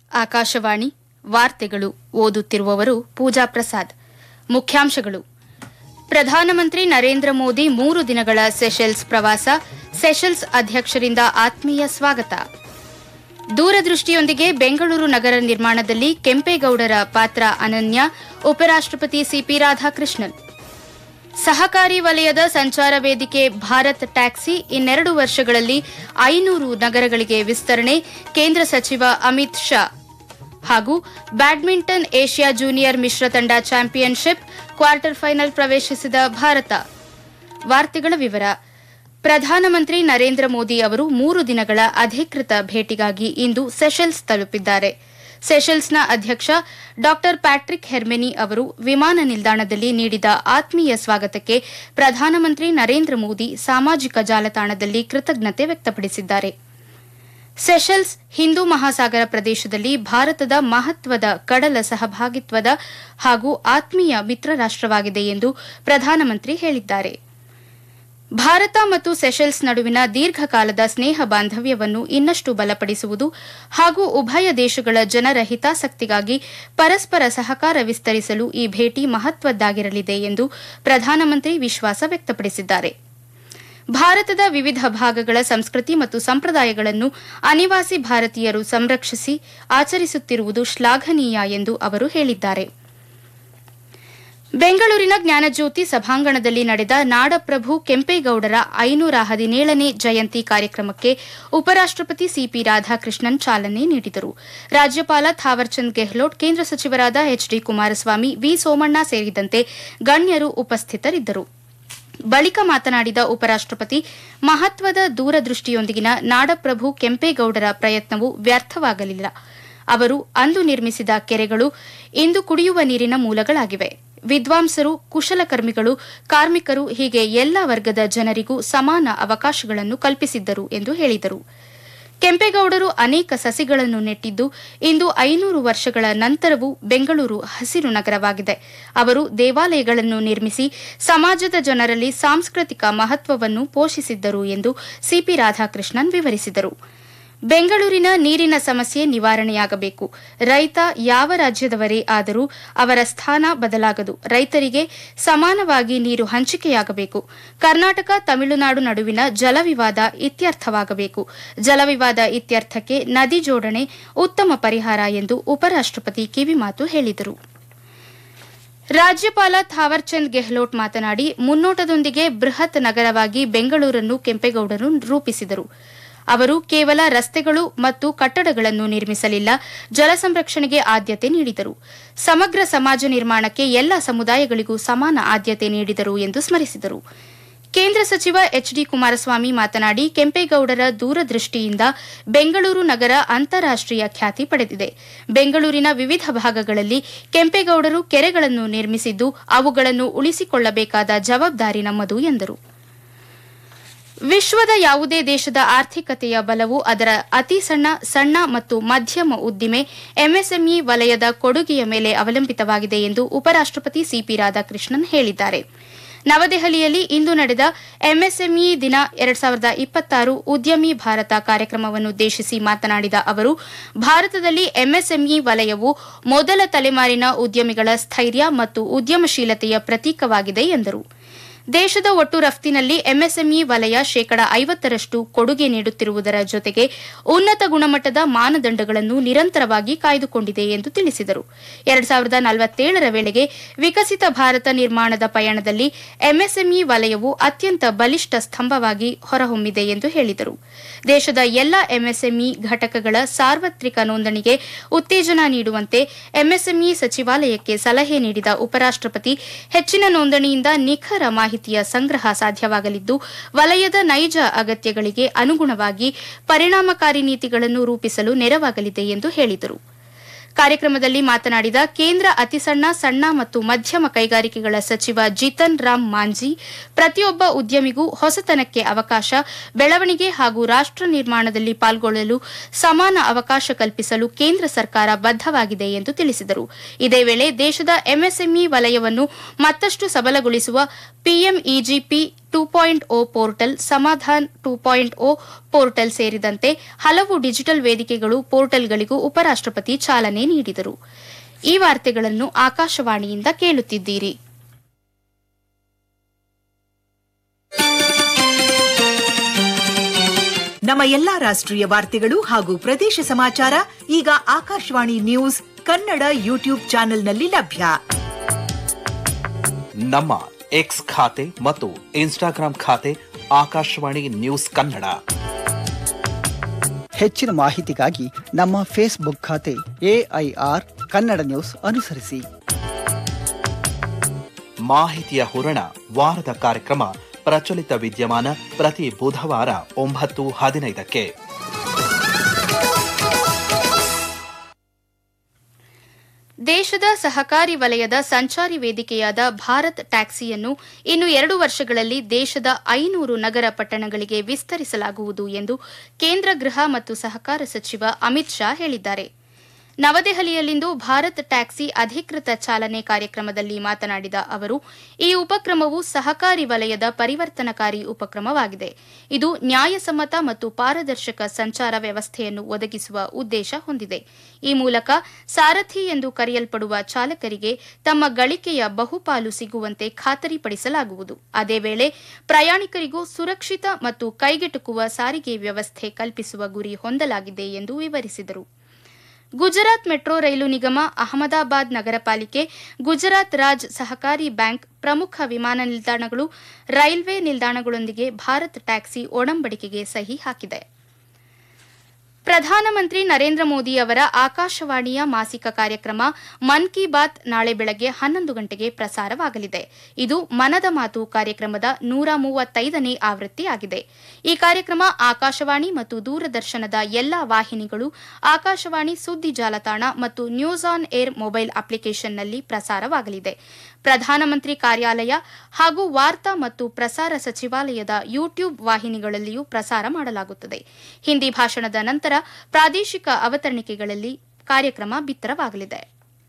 ಆಕಾಶವಾಣಿ ವಾರ್ತೆಗಳು ಓದುತ್ತಿರುವವರು ಪೂಜಾ ಪ್ರಸಾದ್ ಮುಖ್ಯಾಂಶಗಳು ಪ್ರಧಾನಮಂತ್ರಿ ನರೇಂದ್ರ ಮೋದಿ ಮೂರು ದಿನಗಳ ಸೆಷೆಲ್ಸ್ ಪ್ರವಾಸ ಸೆಷೆಲ್ಸ್ ಅಧ್ಯಕ್ಷರಿಂದ ಆತ್ಮೀಯ ಸ್ವಾಗತ ದೂರದೃಷ್ಟಿಯೊಂದಿಗೆ ಬೆಂಗಳೂರು ನಗರ ನಿರ್ಮಾಣದಲ್ಲಿ ಕೆಂಪೇಗೌಡರ ಪಾತ್ರ ಅನನ್ಯ ಉಪರಾಷ್ಟಪತಿ ಸಿಪಿ ರಾಧಾಕೃಷ್ಣನ್ ಸಹಕಾರಿ ವಲಯದ ಸಂಚಾರ ವೇದಿಕೆ ಭಾರತ್ ಟ್ಯಾಕ್ಸಿ ಇನ್ನೆರಡು ವರ್ಷಗಳಲ್ಲಿ ಐನೂರು ನಗರಗಳಿಗೆ ವಿಸ್ತರಣೆ ಕೇಂದ್ರ ಸಚಿವ ಅಮಿತ್ ಶಾ ಹಾಗೂ ಬ್ಯಾಡ್ಮಿಂಟನ್ ಏಷ್ಯಾ ಜೂನಿಯರ್ ಮಿಶ್ರ ತಂಡ ಚಾಂಪಿಯನ್ಶಿಪ್ ಕ್ವಾರ್ಟರ್ ಫೈನಲ್ ಪ್ರವೇಶಿಸಿದ ಭಾರತ ವಾರ್ತೆಗಳ ವಿವರ ಪ್ರಧಾನಮಂತ್ರಿ ನರೇಂದ್ರ ಮೋದಿ ಅವರು ಮೂರು ದಿನಗಳ ಅಧಿಕೃತ ಭೇಟಿಗಾಗಿ ಇಂದು ಸೆಷೆಲ್ಸ್ ತಲುಪಿದ್ದಾರೆ ಸೆಷೆಲ್ಸ್ನ ಅಧ್ಯಕ್ಷ ಡಾ ಪ್ಯಾಟ್ರಿಕ್ ಹೆರ್ಮೆನಿ ಅವರು ವಿಮಾನ ನಿಲ್ದಾಣದಲ್ಲಿ ನೀಡಿದ ಆತ್ಮೀಯ ಸ್ವಾಗತಕ್ಕೆ ಪ್ರಧಾನಮಂತ್ರಿ ನರೇಂದ್ರ ಮೋದಿ ಸಾಮಾಜಿಕ ಜಾಲತಾಣದಲ್ಲಿ ಕೃತಜ್ಞತೆ ವ್ಯಕ್ತಪಡಿಸಿದ್ದಾರೆ ಸೆಷೆಲ್ಸ್ ಹಿಂದೂ ಮಹಾಸಾಗರ ಪ್ರದೇಶದಲ್ಲಿ ಭಾರತದ ಮಹತ್ವದ ಕಡಲ ಸಹಭಾಗಿತ್ವದ ಹಾಗೂ ಆತ್ಮೀಯ ಮಿತ್ರ ರಾಷ್ಟವಾಗಿದೆ ಎಂದು ಪ್ರಧಾನಮಂತ್ರಿ ಹೇಳಿದ್ದಾರೆ ಭಾರತ ಮತ್ತು ಸೆಷೆಲ್ಸ್ ನಡುವಿನ ದೀರ್ಘಕಾಲದ ಸ್ನೇಹ ಬಾಂಧವ್ಯವನ್ನು ಇನ್ನಷ್ಟು ಬಲಪಡಿಸುವುದು ಹಾಗೂ ಉಭಯ ದೇಶಗಳ ಜನರ ಹಿತಾಸಕ್ತಿಗಾಗಿ ಪರಸ್ಪರ ಸಹಕಾರ ವಿಸ್ತರಿಸಲು ಈ ಭೇಟಿ ಮಹತ್ವದ್ದಾಗಿರಲಿದೆ ಎಂದು ಪ್ರಧಾನಮಂತ್ರಿ ವಿಶ್ವಾಸ ವ್ಯಕ್ತಪಡಿಸಿದ್ದಾರೆ ಭಾರತದ ವಿವಿಧ ಭಾಗಗಳ ಸಂಸ್ಕೃತಿ ಮತ್ತು ಸಂಪ್ರದಾಯಗಳನ್ನು ಅನಿವಾಸಿ ಭಾರತೀಯರು ಸಂರಕ್ಷಿಸಿ ಆಚರಿಸುತ್ತಿರುವುದು ಶ್ಲಾಘನೀಯ ಎಂದು ಅವರು ಹೇಳಿದ್ದಾರೆ ಬೆಂಗಳೂರಿನ ಜ್ಞಾನಜ್ಯೋತಿ ಸಭಾಂಗಣದಲ್ಲಿ ನಡೆದ ನಾಡಪ್ರಭು ಕೆಂಪೇಗೌಡರ ಐನೂರ ಹದಿನೇಳನೇ ಜಯಂತಿ ಕಾರ್ಯಕ್ರಮಕ್ಕೆ ಉಪರಾಷ್ಟಪತಿ ಸಿಪಿ ರಾಧಾಕೃಷ್ಣನ್ ಚಾಲನೆ ನೀಡಿದರು ರಾಜ್ಯಪಾಲ ಥಾವರ್ಚಂದ್ ಗೆಹ್ಲೋಟ್ ಕೇಂದ್ರ ಸಚಿವರಾದ H D Kumaraswamy V Somanna ಸೇರಿದಂತೆ ಗಣ್ಯರು ಉಪಸ್ಥಿತರಿದ್ದರು ಬಳಿಕ ಮಾತನಾಡಿದ ಉಪರಾಷ್ಟಪತಿ ಮಹತ್ವದ ದೂರದೃಷ್ಟಿಯೊಂದಿಗಿನ ನಾಡಪ್ರಭು ಕೆಂಪೇಗೌಡರ ಪ್ರಯತ್ನವು ವ್ಯರ್ಥವಾಗಲಿಲ್ಲ ಅವರು ಅಂದು ನಿರ್ಮಿಸಿದ ಕೆರೆಗಳು ಇಂದು ಕುಡಿಯುವ ನೀರಿನ ಮೂಲಗಳಾಗಿವೆ ವಿದ್ವಾಂಸರು ಕುಶಲಕರ್ಮಿಗಳು ಕಾರ್ಮಿಕರು ಹೀಗೆ ಎಲ್ಲ ವರ್ಗದ ಜನರಿಗೂ ಸಮಾನ ಅವಕಾಶಗಳನ್ನು ಕಲ್ಪಿಸಿದ್ದರು ಎಂದು ಹೇಳಿದರು ಕೆಂಪೇಗೌಡರು ಅನೇಕ ಸಸಿಗಳನ್ನು ನೆಟ್ಟಿದ್ದು ಇಂದು ಐನೂರು ವರ್ಷಗಳ ನಂತರವೂ ಬೆಂಗಳೂರು ಹಸಿರು ನಗರವಾಗಿದೆ ಅವರು ದೇವಾಲಯಗಳನ್ನು ನಿರ್ಮಿಸಿ ಸಮಾಜದ ಜನರಲ್ಲಿ ಸಾಂಸ್ಕೃತಿಕ ಮಹತ್ವವನ್ನು ಪೋಷಿಸಿದ್ದರು ಎಂದು ಸಿಪಿ ರಾಧಾಕೃಷ್ಣನ್ ವಿವರಿಸಿದರು ಬೆಂಗಳೂರಿನ ನೀರಿನ ಸಮಸ್ಯೆ ನಿವಾರಣೆಯಾಗಬೇಕು ರೈತ ಯಾವ ರಾಜ್ಯದವರೇ ಆದರೂ ಅವರ ಸ್ಥಾನ ಬದಲಾಗದು ರೈತರಿಗೆ ಸಮಾನವಾಗಿ ನೀರು ಹಂಚಿಕೆಯಾಗಬೇಕು ಕರ್ನಾಟಕ ತಮಿಳುನಾಡು ನಡುವಿನ ಜಲವಿವಾದ ಇತ್ಯರ್ಥವಾಗಬೇಕು ಜಲವಿವಾದ ಇತ್ಯರ್ಥಕ್ಕೆ ನದಿ ಜೋಡಣೆ ಉತ್ತಮ ಪರಿಹಾರ ಎಂದು ಉಪರಾಷ್ಟಪತಿ ಕಿವಿಮಾತು ಹೇಳಿದರು ರಾಜ್ಯಪಾಲ ಥಾವರ್ಚಂದ್ ಗೆಹ್ಲೋಟ್ ಮಾತನಾಡಿ ಮುನ್ನೋಟದೊಂದಿಗೆ ಬೃಹತ್ ನಗರವಾಗಿ ಬೆಂಗಳೂರನ್ನು ಕೆಂಪೇಗೌಡರು ರೂಪಿಸಿದರು ಅವರು ಕೇವಲ ರಸ್ತೆಗಳು ಮತ್ತು ಕಟ್ಟಡಗಳನ್ನು ನಿರ್ಮಿಸಲಿಲ್ಲ ಜಲ ಸಂರಕ್ಷಣೆಗೆ ಆದ್ಯತೆ ನೀಡಿದರು ಸಮಗ್ರ ಸಮಾಜ ನಿರ್ಮಾಣಕ್ಕೆ ಎಲ್ಲ ಸಮುದಾಯಗಳಿಗೂ ಸಮಾನ ಆದ್ಯತೆ ನೀಡಿದರು ಎಂದು ಸ್ಮರಿಸಿದರು ಕೇಂದ್ರ ಸಚಿವ ಎಚ್ ಡಿ ಕುಮಾರಸ್ವಾಮಿ ಮಾತನಾಡಿ ಕೆಂಪೇಗೌಡರ ದೂರದೃಷ್ಟಿಯಿಂದ ಬೆಂಗಳೂರು ನಗರ ಅಂತಾರಾಷ್ಟೀಯ ಖ್ಯಾತಿ ಪಡೆದಿದೆ ಬೆಂಗಳೂರಿನ ವಿವಿಧ ಭಾಗಗಳಲ್ಲಿ ಕೆಂಪೇಗೌಡರು ಕೆರೆಗಳನ್ನು ನಿರ್ಮಿಸಿದ್ದು ಅವುಗಳನ್ನು ಉಳಿಸಿಕೊಳ್ಳಬೇಕಾದ ಜವಾಬ್ದಾರಿ ನಮ್ಮದು ಎಂದರು ವಿಶ್ವದ ಯಾವುದೇ ದೇಶದ ಆರ್ಥಿಕತೆಯ ಬಲವು ಅದರ ಅತಿ ಸಣ್ಣ ಸಣ್ಣ ಮತ್ತು ಮಧ್ಯಮ ಉದ್ದಿಮೆ ಎಂಎಸ್ಎಂಇ ವಲಯದ ಕೊಡುಗೆಯ ಮೇಲೆ ಅವಲಂಬಿತವಾಗಿದೆ ಎಂದು ಉಪರಾಷ್ಟಪತಿ ಸಿಪಿ ರಾಧಾಕೃಷ್ಣನ್ ಹೇಳಿದ್ದಾರೆ ನವದೆಹಲಿಯಲ್ಲಿ ಇಂದು ನಡೆದ ಎಂಎಸ್ಎಂಇ ದಿನ ಎರಡ್ ಸಾವಿರದ ಇಪ್ಪತ್ತಾರು ಉದ್ಯಮಿ ಭಾರತ ಕಾರ್ಯಕ್ರಮವನ್ನುದ್ದೇಶಿಸಿ ಮಾತನಾಡಿದ ಅವರು ಭಾರತದಲ್ಲಿ ಎಂಎಸ್ಎಂಇ ವಲಯವು ಮೊದಲ ತಲೆಮಾರಿನ ಉದ್ಯಮಿಗಳ ಸ್ಥೈರ್ಯ ಮತ್ತು ಉದ್ಯಮಶೀಲತೆಯ ಪ್ರತೀಕವಾಗಿದೆ ಎಂದರು ದೇಶದ ಒಟ್ಟು ರಫ್ತಿನಲ್ಲಿ ಎಂಎಸ್ಎಂಇ ವಲಯ ಶೇಕಡ ಐವತ್ತರಷ್ಟು ಕೊಡುಗೆ ನೀಡುತ್ತಿರುವುದರ ಜೊತೆಗೆ ಉನ್ನತ ಗುಣಮಟ್ಟದ ಮಾನದಂಡಗಳನ್ನು ನಿರಂತರವಾಗಿ ಕಾಯ್ದುಕೊಂಡಿದೆ ಎಂದು ತಿಳಿಸಿದರು ಎರಡ್ ಸಾವಿರದ ನಲವತ್ತೇಳರ ವೇಳೆಗೆ ವಿಕಸಿತ ಭಾರತ ನಿರ್ಮಾಣದ ಪಯಣದಲ್ಲಿ ಎಂಎಸ್ಎಂಇ ವಲಯವು ಅತ್ಯಂತ ಬಲಿಷ್ಠ ಸ್ತಂಭವಾಗಿ ಹೊರಹೊಮ್ಮಿದೆ ಎಂದು ಹೇಳಿದರು ದೇಶದ ಎಲ್ಲ ಎಂಎಸ್ಎಂಇ ಘಟಕಗಳ ಸಾರ್ವತ್ರಿಕ ನೋಂದಣಿಗೆ ಉತ್ತೇಜನ ನೀಡುವಂತೆ ಎಂಎಸ್ಎಂಇ ಸಚಿವಾಲಯಕ್ಕೆ ಸಲಹೆ ನೀಡಿದ ಉಪರಾಷ್ಟಪತಿ ಹೆಚ್ಚಿನ ನೋಂದಣಿಯಿಂದ ನಿಖರ ಮಾಹಿತಿಯ ಸಂಗ್ರಹ ಸಾಧ್ಯವಾಗಲಿದ್ದು ವಲಯದ ನೈಜ ಅಗತ್ಯಗಳಿಗೆ ಅನುಗುಣವಾಗಿ ಪರಿಣಾಮಕಾರಿ ನೀತಿಗಳನ್ನು ರೂಪಿಸಲು ನೆರವಾಗಲಿದೆ ಎಂದು ಹೇಳಿದರು ಕಾರ್ಯಕ್ರಮದಲ್ಲಿ ಮಾತನಾಡಿದ ಕೇಂದ್ರ ಅತಿಸಣ್ಣ ಸಣ್ಣ ಮತ್ತು ಮಧ್ಯಮ ಕೈಗಾರಿಕೆಗಳ ಸಚಿವ ಜಿತನ್ ರಾಮ್ ಮಾಂಜಿ ಪ್ರತಿಯೊಬ್ಬ ಉದ್ಯಮಿಗೂ ಹೊಸತನಕ್ಕೆ ಅವಕಾಶ ಬೆಳವಣಿಗೆ ಹಾಗೂ ರಾಷ್ಟ ನಿರ್ಮಾಣದಲ್ಲಿ ಪಾಲ್ಗೊಳ್ಳಲು ಸಮಾನ ಅವಕಾಶ ಕಲ್ಪಿಸಲು ಕೇಂದ್ರ ಸರ್ಕಾರ ಬದ್ದವಾಗಿದೆ ಎಂದು ತಿಳಿಸಿದರು ಇದೇ ವೇಳೆ ದೇಶದ ಎಂಎಸ್ಎಂಇ ವಲಯವನ್ನು ಮತ್ತಷ್ಟು ಸಬಲಗೊಳಿಸುವ PMEGP two point O portal Samadhan two point O portal ಸೇರಿದಂತೆ ಹಲವು ಡಿಜಿಟಲ್ ವೇದಿಕೆಗಳು ಪೋರ್ಟಲ್ಗಳಿಗೂ ಉಪರಾಷ್ಟಪತಿ ಚಾಲನೆ ನೀಡಿದರು ಈ ವಾರ್ತೆಗಳನ್ನು ಆಕಾಶವಾಣಿಯಿಂದ ಕೇಳುತ್ತಿದ್ದೀರಿ ನಮ್ಮ ಎಲ್ಲಾ ರಾಷ್ಟ್ರೀಯ ವಾರ್ತೆಗಳು ಹಾಗೂ ಪ್ರದೇಶ ಸಮಾಚಾರ ಈಗ ಆಕಾಶವಾಣಿ ನ್ಯೂಸ್ ಕನ್ನಡ ಯೂಟ್ಯೂಬ್ ಚಾನೆಲ್ನಲ್ಲಿ ಲಭ್ಯ ನಮ್ಮ ಎಕ್ಸ್ ಖಾತೆ ಮತ್ತು ಇನ್ಸ್ಟಾಗ್ರಾಂ ಖಾತೆ ಆಕಾಶವಾಣಿ ನ್ಯೂಸ್ ಕನ್ನಡ ಹೆಚ್ಚಿನ ಮಾಹಿತಿಗಾಗಿ ನಮ್ಮ ಫೇಸ್ಬುಕ್ ಖಾತೆ ಎಐಆರ್ ಕನ್ನಡ ನ್ಯೂಸ್ ಅನುಸರಿಸಿ ಮಾಹಿತಿಯ ಹೂರಣ ವಾರದ ಕಾರ್ಯಕ್ರಮ ಪ್ರಚಲಿತ ವಿದ್ಯಮಾನ ಪ್ರತಿ ಬುಧವಾರ ಒಂಬತ್ತು ಹದಿನೈದಕ್ಕೆ ದೇಶದ ಸಹಕಾರಿ ವಲಯದ ಸಂಚಾರಿ ವೇದಿಕೆಯಾದ ಭಾರತ್ ಟ್ಯಾಕ್ಸಿಯನ್ನು ಇನ್ನು ಎರಡು ವರ್ಷಗಳಲ್ಲಿ ದೇಶದ ಐನೂರು ನಗರ ಪಟ್ಟಣಗಳಿಗೆ ವಿಸ್ತರಿಸಲಾಗುವುದು ಎಂದು ಕೇಂದ್ರ ಗೃಹ ಮತ್ತು ಸಹಕಾರ ಸಚಿವ ಅಮಿತ್ ಶಾ ಹೇಳಿದ್ದಾರೆ ನವದೆಹಲಿಯಲ್ಲಿಂದು ಭಾರತ್ ಟ್ಯಾಕ್ಸಿ ಅಧಿಕೃತ ಚಾಲನೆ ಕಾರ್ಯಕ್ರಮದಲ್ಲಿ ಮಾತನಾಡಿದ ಅವರು ಈ ಉಪಕ್ರಮವು ಸಹಕಾರಿ ವಲಯದ ಪರಿವರ್ತನಕಾರಿ ಉಪಕ್ರಮವಾಗಿದೆ ಇದು ನ್ಯಾಯಸಮ್ಮತ ಮತ್ತು ಪಾರದರ್ಶಕ ಸಂಚಾರ ವ್ಯವಸ್ಥೆಯನ್ನು ಒದಗಿಸುವ ಉದ್ದೇಶ ಹೊಂದಿದೆ ಈ ಮೂಲಕ ಸಾರಥಿ ಎಂದು ಕರೆಯಲ್ಪಡುವ ಚಾಲಕರಿಗೆ ತಮ್ಮ ಗಳಿಕೆಯ ಬಹುಪಾಲು ಸಿಗುವಂತೆ ಖಾತರಿಪಡಿಸಲಾಗುವುದು ಅದೇ ವೇಳೆ ಪ್ರಯಾಣಿಕರಿಗೂ ಸುರಕ್ಷಿತ ಮತ್ತು ಕೈಗೆಟುಕುವ ಸಾರಿಗೆ ವ್ಯವಸ್ಥೆ ಕಲ್ಪಿಸುವ ಗುರಿ ಹೊಂದಲಾಗಿದೆ ಎಂದು ವಿವರಿಸಿದರು ಗುಜರಾತ್ ಮೆಟ್ರೋ ರೈಲು ನಿಗಮ ಅಹಮದಾಬಾದ್ ನಗರ ಪಾಲಿಕೆ ಗುಜರಾತ್ ರಾಜ್ ಸಹಕಾರಿ ಬ್ಯಾಂಕ್ ಪ್ರಮುಖ ವಿಮಾನ ನಿಲ್ದಾಣಗಳು ರೈಲ್ವೆ ನಿಲ್ದಾಣಗಳೊಂದಿಗೆ ಭಾರತ್ ಟ್ಯಾಕ್ಸಿ ಒಡಂಬಡಿಕೆಗೆ ಸಹಿ ಹಾಕಿದೆ ಪ್ರಧಾನಮಂತ್ರಿ ನರೇಂದ್ರ ಮೋದಿ ಅವರ ಆಕಾಶವಾಣಿಯ ಮಾಸಿಕ ಕಾರ್ಯಕ್ರಮ ಮನ್ ಕಿ ಬಾತ್ ನಾಳೆ ಬೆಳಗ್ಗೆ ಹನ್ನೊಂದು ಗಂಟೆಗೆ ಪ್ರಸಾರವಾಗಲಿದೆ ಇದು ಮನದ ಮಾತು ಕಾರ್ಯಕ್ರಮದ ನೂರ ಮೂವತ್ತೈದನೇ ಆವೃತ್ತಿಯಾಗಿದೆ ಈ ಕಾರ್ಯಕ್ರಮ ಆಕಾಶವಾಣಿ ಮತ್ತು ದೂರದರ್ಶನದ ಎಲ್ಲಾ ವಾಹಿನಿಗಳು ಆಕಾಶವಾಣಿ ಸುದ್ದಿ ಜಾಲತಾಣ ಮತ್ತು ನ್ಯೂಸ್ ಆನ್ ಏರ್ ಮೊಬೈಲ್ ಅಪ್ಲಿಕೇಶನ್ನಲ್ಲಿ ಪ್ರಸಾರವಾಗಲಿದೆ ಪ್ರಧಾನಮಂತ್ರಿ ಕಾರ್ಯಾಲಯ ಹಾಗೂ ವಾರ್ತಾ ಮತ್ತು ಪ್ರಸಾರ ಸಚಿವಾಲಯದ ಯೂಟ್ಯೂಬ್ ವಾಹಿನಿಗಳಲ್ಲಿಯೂ ಪ್ರಸಾರ ಮಾಡಲಾಗುತ್ತದೆ ಹಿಂದಿ ಭಾಷಣದ ನಂತರ ಪ್ರಾದೇಶಿಕ ಅವತರಣಿಕೆಗಳಲ್ಲಿ ಕಾರ್ಯಕ್ರಮ ಬಿತ್ತರವಾಗಲಿದೆ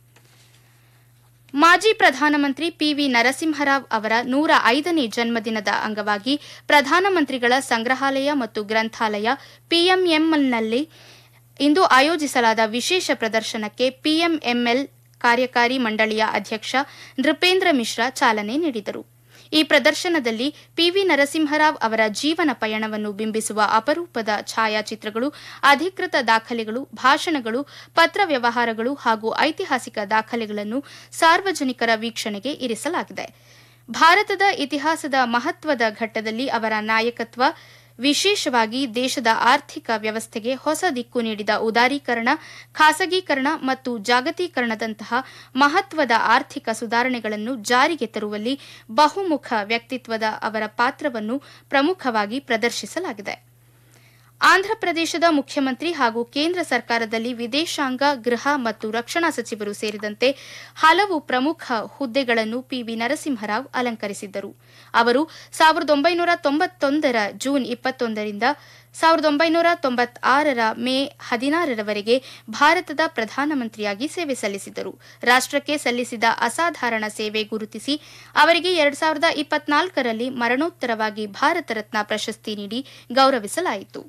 ಮಾಜಿ ಪ್ರಧಾನಮಂತ್ರಿ ಪಿವಿ ನರಸಿಂಹರಾವ್ ಅವರ ನೂರ ಐದನೇ ಜನ್ಮದಿನದ ಅಂಗವಾಗಿ ಪ್ರಧಾನಮಂತ್ರಿಗಳ ಸಂಗ್ರಹಾಲಯ ಮತ್ತು ಗ್ರಂಥಾಲಯ ಪಿಎಂಎಂಎಲ್ನಲ್ಲಿ ಇಂದು ಆಯೋಜಿಸಲಾದ ವಿಶೇಷ ಪ್ರದರ್ಶನಕ್ಕೆ ಪಿಎಂಎಂಎಲ್ ಕಾರ್ಯಕಾರಿ ಮಂಡಳಿಯ ಅಧ್ಯಕ್ಷ ನೃಪೇಂದ್ರ ಮಿಶ್ರಾ ಚಾಲನೆ ನೀಡಿದರು ಈ ಪ್ರದರ್ಶನದಲ್ಲಿ ಪಿವಿ ನರಸಿಂಹರಾವ್ ಅವರ ಜೀವನ ಪಯಣವನ್ನು ಬಿಂಬಿಸುವ ಅಪರೂಪದ ಛಾಯಾಚಿತ್ರಗಳು ಅಧಿಕೃತ ದಾಖಲೆಗಳು ಭಾಷಣಗಳು ಪತ್ರ ವ್ಯವಹಾರಗಳು ಹಾಗೂ ಐತಿಹಾಸಿಕ ದಾಖಲೆಗಳನ್ನು ಸಾರ್ವಜನಿಕರ ವೀಕ್ಷಣೆಗೆ ಇರಿಸಲಾಗಿದೆ ಭಾರತದ ಇತಿಹಾಸದ ಮಹತ್ವದ ಘಟ್ಟದಲ್ಲಿ ಅವರ ನಾಯಕತ್ವ ವಿಶೇಷವಾಗಿ ದೇಶದ ಆರ್ಥಿಕ ವ್ಯವಸ್ಥೆಗೆ ಹೊಸ ದಿಕ್ಕು ನೀಡಿದ ಉದಾರೀಕರಣ ಖಾಸಗೀಕರಣ ಮತ್ತು ಜಾಗತೀಕರಣದಂತಹ ಮಹತ್ವದ ಆರ್ಥಿಕ ಸುಧಾರಣೆಗಳನ್ನು ಜಾರಿಗೆ ತರುವಲ್ಲಿ ಬಹುಮುಖ ವ್ಯಕ್ತಿತ್ವದ ಅವರ ಪಾತ್ರವನ್ನು ಪ್ರಮುಖವಾಗಿ ಪ್ರದರ್ಶಿಸಲಾಗಿದೆ ಆಂಧ್ರಪ್ರದೇಶದ ಮುಖ್ಯಮಂತ್ರಿ ಹಾಗೂ ಕೇಂದ್ರ ಸರ್ಕಾರದಲ್ಲಿ ವಿದೇಶಾಂಗ ಗೃಹ ಮತ್ತು ರಕ್ಷಣಾ ಸಚಿವರು ಸೇರಿದಂತೆ ಹಲವು ಪ್ರಮುಖ ಹುದ್ದೆಗಳನ್ನು ಪಿವಿ ನರಸಿಂಹರಾವ್ ಅಲಂಕರಿಸಿದ್ದರು ಅವರು ಸಾವಿರದ ಒಂಬೈನೂರ ತೊಂಬತ್ತೊಂದರ ಜೂನ್ ಇಪ್ಪತ್ತೊಂದರಿಂದ ಸಾವಿರದ ಒಂಬೈನೂರ ತೊಂಬತ್ತಾರರ ಮೇ ಹದಿನಾರರವರೆಗೆ ಭಾರತದ ಪ್ರಧಾನಮಂತ್ರಿಯಾಗಿ ಸೇವೆ ಸಲ್ಲಿಸಿದ್ದರು ರಾಷ್ಟಕ್ಕೆ ಸಲ್ಲಿಸಿದ ಅಸಾಧಾರಣ ಸೇವೆ ಗುರುತಿಸಿ ಅವರಿಗೆ ಎರಡು ಸಾವಿರದ ಇಪ್ಪತ್ನಾಲ್ಕರಲ್ಲಿ ಮರಣೋತ್ತರವಾಗಿ ಭಾರತ ರತ್ನ ಪ್ರಶಸ್ತಿ ನೀಡಿ ಗೌರವಿಸಲಾಯಿತು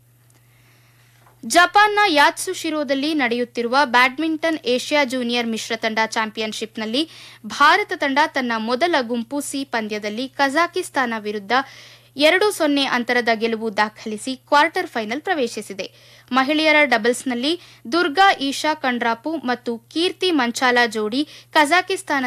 ಜಪಾನ್ನ ಯಾತ್ಸುಶಿರೋದಲ್ಲಿ ನಡೆಯುತ್ತಿರುವ ಬ್ಯಾಡ್ಮಿಂಟನ್ ಏಷ್ಯಾ ಜೂನಿಯರ್ ಮಿಶ್ರ ತಂಡ ಚಾಂಪಿಯನ್ಶಿಪ್ನಲ್ಲಿ ಭಾರತ ತಂಡ ತನ್ನ ಮೊದಲ ಗುಂಪು ಸಿ ಪಂದ್ಯದಲ್ಲಿ ಕಜಾಕಿಸ್ತಾನ ವಿರುದ್ಧ ಎರಡು ಸೊನ್ನೆ ಅಂತರದ ಗೆಲುವು ದಾಖಲಿಸಿ ಕ್ವಾರ್ಟರ್ ಫೈನಲ್ ಪ್ರವೇಶಿಸಿದೆ ಮಹಿಳೆಯರ ಡಬಲ್ಸ್ನಲ್ಲಿ ದುರ್ಗಾ ಈಶಾ ಕಂಡ್ರಾಪು ಮತ್ತು ಕೀರ್ತಿ ಮಂಚಾಲ ಜೋಡಿ ಕಜಾಕಿಸ್ತಾನ